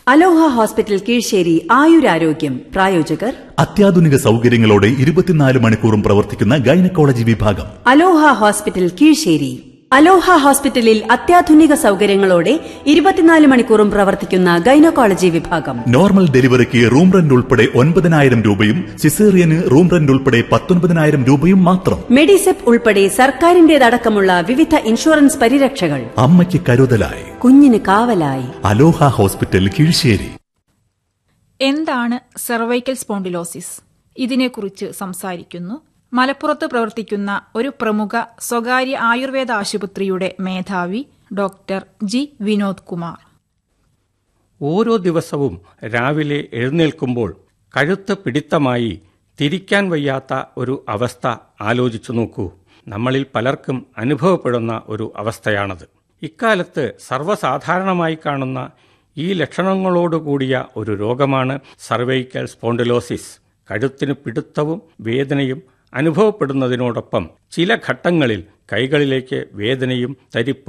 അലോഹ hospital Kizhisseri ആയുരാരോഗ്യം പ്രായോജകർ അത്യാധുനിക സൗകര്യങ്ങളോടെ ഇരുപത്തിനാല് മണിക്കൂറും പ്രവർത്തിക്കുന്ന ഗൈനക്കോളജി വിഭാഗം അലോഹ ഹോസ്പിറ്റൽ കീഴ്ശേരി അലോഹ ഹോസ്പിറ്റലിൽ അത്യാധുനിക സൗകര്യങ്ങളോടെ ഇരുപത്തിനാല് മണിക്കൂറും പ്രവർത്തിക്കുന്ന ഗൈനക്കോളജി വിഭാഗം നോർമൽ ഡെലിവറിക്ക് റൂം റെന്റ് ഉൾപ്പെടെ ഒൻപതിനായിരം രൂപയും സിസേറിയന് റൂം റെന്റ് ഉൾപ്പെടെ പത്തൊൻപതിനായിരം രൂപയും മാത്രം മെഡിസെപ്പ് ഉൾപ്പെടെ സർക്കാരിന്റേതടക്കമുള്ള വിവിധ ഇൻഷുറൻസ് പരിരക്ഷകൾ അമ്മയ്ക്ക് കരുതലായി കുഞ്ഞിന് കാവലായി അലോഹ ഹോസ്പിറ്റൽ കീഴ്ശേരി എന്താണ് സെർവൈക്കൽ സ്പോണ്ടിലോസിസ് ഇതിനെക്കുറിച്ച് സംസാരിക്കുന്നു മലപ്പുറത്ത് പ്രവർത്തിക്കുന്ന ഒരു പ്രമുഖ സ്വകാര്യ ആയുർവേദ ആശുപത്രിയുടെ മേധാവി ഡോക്ടർ ജി വിനോദ് കുമാർ ഓരോ ദിവസവും രാവിലെ എഴുന്നേൽക്കുമ്പോൾ കഴുത്ത് പിടിത്തമായി തിരിക്കാൻ വയ്യാത്ത ഒരു അവസ്ഥ ആലോചിച്ചു നോക്കൂ നമ്മളിൽ പലർക്കും അനുഭവപ്പെടുന്ന ഒരു അവസ്ഥയാണത് ഇക്കാലത്ത് സർവ്വസാധാരണമായി കാണുന്ന ഈ ലക്ഷണങ്ങളോടുകൂടിയ ഒരു രോഗമാണ് സർവൈക്കൽ സ്പോണ്ടിലോസിസ് കഴുത്തിന് പിടുത്തവും വേദനയും അനുഭവപ്പെടുന്നതിനോടൊപ്പം ചില ഘട്ടങ്ങളിൽ കൈകളിലേക്ക് വേദനയും തരിപ്പും